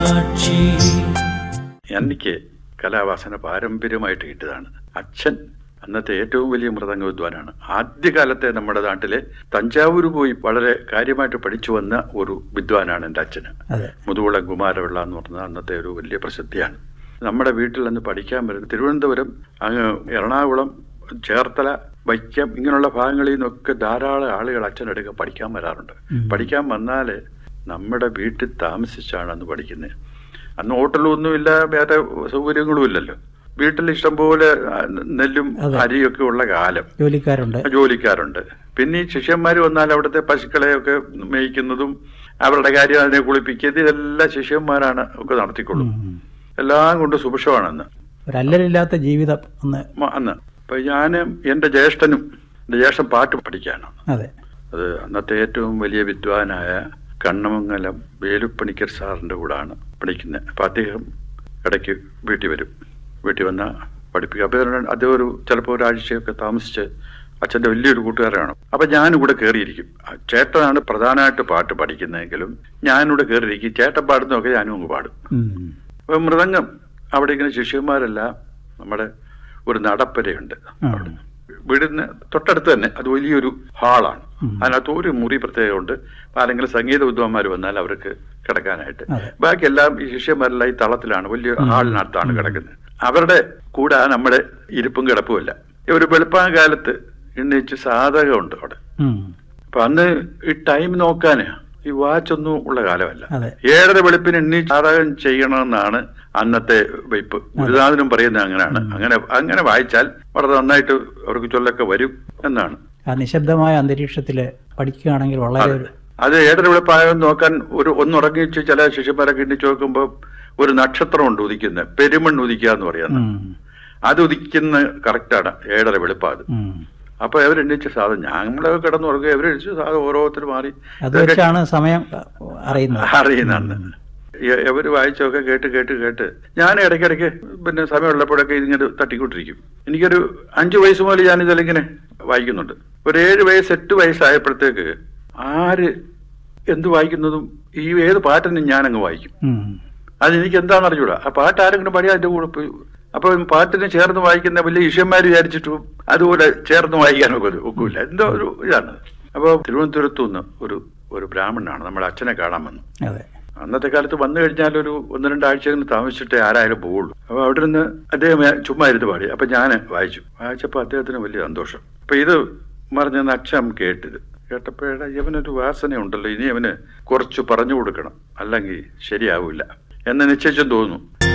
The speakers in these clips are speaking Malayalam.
എനിക്ക് കലാവാസന പാരമ്പര്യമായിട്ട് കിട്ടിയതാണ് അച്ഛൻ അന്നത്തെ ഏറ്റവും വലിയ മൃദംഗ വിദ്വാനാണ് ആദ്യകാലത്തെ നമ്മുടെ നാട്ടിലെ തഞ്ചാവൂർ പോയി വളരെ കാര്യമായിട്ട് പഠിച്ചു വന്ന ഒരു വിദ്വാനാണ് എൻ്റെ അച്ഛന് അതെ മുതുകുളം കുമാരപിള്ള എന്ന് പറഞ്ഞത് അന്നത്തെ ഒരു വലിയ പ്രസിദ്ധിയാണ് നമ്മുടെ വീട്ടിൽ നിന്ന് പഠിക്കാൻ വരുന്നത് തിരുവനന്തപുരം അങ്ങ് എറണാകുളം ചേർത്തല വൈക്കം ഇങ്ങനെയുള്ള ഭാഗങ്ങളിൽ നിന്നൊക്കെ ധാരാളം ആളുകൾ അച്ഛനടുക്ക പഠിക്കാൻ വരാറുണ്ട് ഉം. പഠിക്കാൻ വന്നാൽ നമ്മുടെ വീട്ടിൽ താമസിച്ചാണ് അന്ന് പഠിക്കുന്നത് അന്ന് ഹോട്ടലൊന്നുമില്ല വേറെ സൗകര്യങ്ങളും ഇല്ലല്ലോ വീട്ടിൽ ഇഷ്ടംപോലെ ആ, നെല്ലും അതെ. അരിയൊക്കെ ഉള്ള കാലം ജോലിക്കാരുണ്ട് ജോലിക്കാരുണ്ട് പിന്നെ ഈ ശിഷ്യന്മാർ വന്നാൽ അവിടുത്തെ പശുക്കളെയൊക്കെ മേയ്ക്കുന്നതും അവരുടെ കാര്യം അതിനെ കുളിപ്പിക്കുന്നത് ഇതെല്ലാം ശിഷ്യന്മാരാണ് ഒക്കെ നടത്തിക്കൊള്ളും ഉം. എല്ലാം കൊണ്ട് സുഭിക്ഷമാണ് അന്ന് ഒരു അല്ലലില്ലാത്ത ജീവിതം ഒന്ന് മ- അന്ന് അപ്പൊ ഞാനും എന്റെ ജ്യേഷ്ഠനും എന്റെ ജ്യേഷ്ഠൻ പാട്ട് പഠിക്കാനാണ് അതെ അത് അന്നത്തെ ഏറ്റവും വലിയ വിദ്വാനായ കണ്ണമംഗലം വേലുപ്പണിക്കർ സാറിന്റെ കൂടാണ് പഠിക്കുന്നത് അപ്പൊ അദ്ദേഹം ഇടയ്ക്ക് വീട്ടിൽ വരും വീട്ടിൽ വന്ന പഠിപ്പിക്കുക അപ്പൊ ഇതിന് അദ്ദേഹം ഒരു ചിലപ്പോൾ ഒരാഴ്ചയൊക്കെ താമസിച്ച് അച്ഛന്റെ വലിയൊരു കൂട്ടുകാരാണ് അപ്പൊ ഞാനും കൂടെ കയറിയിരിക്കും ആ ചേട്ടനാണ് പ്രധാനമായിട്ട് പാട്ട് പഠിക്കുന്നതെങ്കിലും ഞാനിവിടെ കയറിയിരിക്കും ചേട്ടൻ പാടുന്നതൊക്കെ ഞാനും അങ്ങ് പാടും ഉം. അപ്പൊ മൃദംഗം അവിടെ ഇങ്ങനെ ശിഷ്യന്മാരെല്ലാം നമ്മുടെ ഒരു നടപ്പരയുണ്ട് ആ. അവിടെ വീടിന് തൊട്ടടുത്ത് തന്നെ അത് വലിയൊരു ഹാളാണ് ഉം. അതിനകത്ത് ഒരു മുറി പ്രത്യേകമുണ്ട് ആരെങ്കിലും സംഗീത വിദ്വാന്മാർ വന്നാൽ അവർക്ക് കിടക്കാനായിട്ട് അതെ. ബാക്കി എല്ലാം ഈ ശിഷ്യന്മാരെല്ലാം ഈ തളത്തിലാണ് വലിയ ഉം. ഹാളിനകത്താണ് കിടക്കുന്നത് അവരുടെ കൂടെ നമ്മുടെ ഇരിപ്പും കിടപ്പുമില്ല ഒരു വെളുപ്പാൻ കാലത്ത് എണ്ണീച്ച് സാധകമുണ്ട് അവിടെ ഉം. അപ്പൊ അന്ന് ഈ ടൈം നോക്കാന് ഈ വാച്ച് ഒന്നും ഉള്ള കാലമല്ല അതെ ഏഴര വെളുപ്പിന് എണ്ണി ചാതകം ചെയ്യണമെന്നാണ് അന്നത്തെ വയ്പ് ഗുരുനാഥനും പറയുന്നത് അങ്ങനെയാണ് ഉം. അങ്ങനെ അങ്ങനെ വായിച്ചാൽ വളരെ നന്നായിട്ട് അവർക്ക് ചൊല്ലൊക്കെ വരും എന്നാണ് ആ നിശബ്ദമായ അന്തരീക്ഷത്തില് പഠിക്കുകയാണെങ്കിൽ വളരെ ഒരു അത് ഏഴര വെളുപ്പായെന്ന് നോക്കാൻ ഒരു ഒന്നുറങ്ങിച്ച് ചില ശിഷ്യന്മാരൊക്കെ എണ്ണിച്ച് നോക്കുമ്പോൾ ഒരു നക്ഷത്രമുണ്ട് ഉദിക്കുന്നത് പെരുമൺ ഉദിക്കുക എന്ന് പറയുന്നത് ഉം. അത് ഉദിക്കുന്ന കറക്റ്റാണ് ഏഴര വെളുപ്പാത് ഉം. അപ്പൊ അവരെണ്ണിച്ച് സാധനം ഞങ്ങളൊക്കെ കിടന്നുറങ്ങുക അവരെണ്ണിച്ച് സാധനം ഓരോരുത്തർ മാറി അത് വെച്ചാണ് സമയം അറിയുന്നത് അറിയുന്നുണ്ട് ഇവര് വായിച്ചൊക്കെ കേട്ട് കേട്ട് കേട്ട് ഞാൻ ഇടയ്ക്കിടയ്ക്ക് പിന്നെ സമയമുള്ളപ്പോഴൊക്കെ ഇതിങ്ങനെ തട്ടിക്കൊണ്ടിരിക്കും എനിക്കൊരു അഞ്ചു വയസ്സ് മുതൽ ഞാൻ ഇതിലിങ്ങനെ വായിക്കുന്നുണ്ട് ഒരു ഏഴ് വയസ്സ് എട്ട് വയസ്സായപ്പോഴത്തേക്ക് ആര് എന്ത് വായിക്കുന്നതും ഈ ഏത് പാട്ടിനും ഞാനങ്ങ് വായിക്കും ഉം. അത് എനിക്ക് എന്താണെന്ന് അറിഞ്ഞൂടാ ആ പാട്ട് ആരെങ്കിലും പാടിയാൽ അതിന്റെ കൂടെ പോയി അപ്പൊ പാട്ടിന് ചേർന്ന് വായിക്കുന്ന വലിയ ഈശ്വന്മാർ വിചാരിച്ചിട്ടും അതുപോലെ ചേർന്ന് വായിക്കാൻ ഒക്കെ ഒക്കില്ല എന്തോ ഒരു ഇതാണ് അപ്പോൾ തിരുവനന്തപുരത്തു നിന്ന് ഒരു ഒരു ബ്രാഹ്മണനാണ് നമ്മുടെ അച്ഛനെ കാണാൻ വന്നു അതെ അന്നത്തെ കാലത്ത് വന്നു കഴിഞ്ഞാൽ ഒരു ഒന്ന് രണ്ടാഴ്ചകൾ താമസിച്ചിട്ടേ ആരായാലും പോവുള്ളൂ അപ്പൊ അവിടെ നിന്ന് അദ്ദേഹം ചുമ്മാ ഇരുന്ന് പാടി അപ്പൊ ഞാൻ വായിച്ചു വായിച്ചപ്പോൾ അദ്ദേഹത്തിന് വലിയ സന്തോഷം അപ്പൊ ഇത് പറഞ്ഞെന്ന് അച്ഛൻ കേട്ടത് കേട്ടപ്പോഴാ ഇവനൊരു വാസനയുണ്ടല്ലോ ഇനി അവന് കുറച്ച് പറഞ്ഞു കൊടുക്കണം അല്ലെങ്കിൽ ശരിയാവില്ല എന്ന് നിശ്ചയിച്ചും തോന്നുന്നു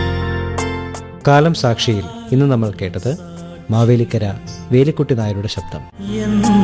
കാലം സാക്ഷിയിൽ ഇന്ന് നമ്മൾ കേട്ടത് മാവേലിക്കര വേലിക്കുട്ടി നായരുടെ ശബ്ദം എന്നും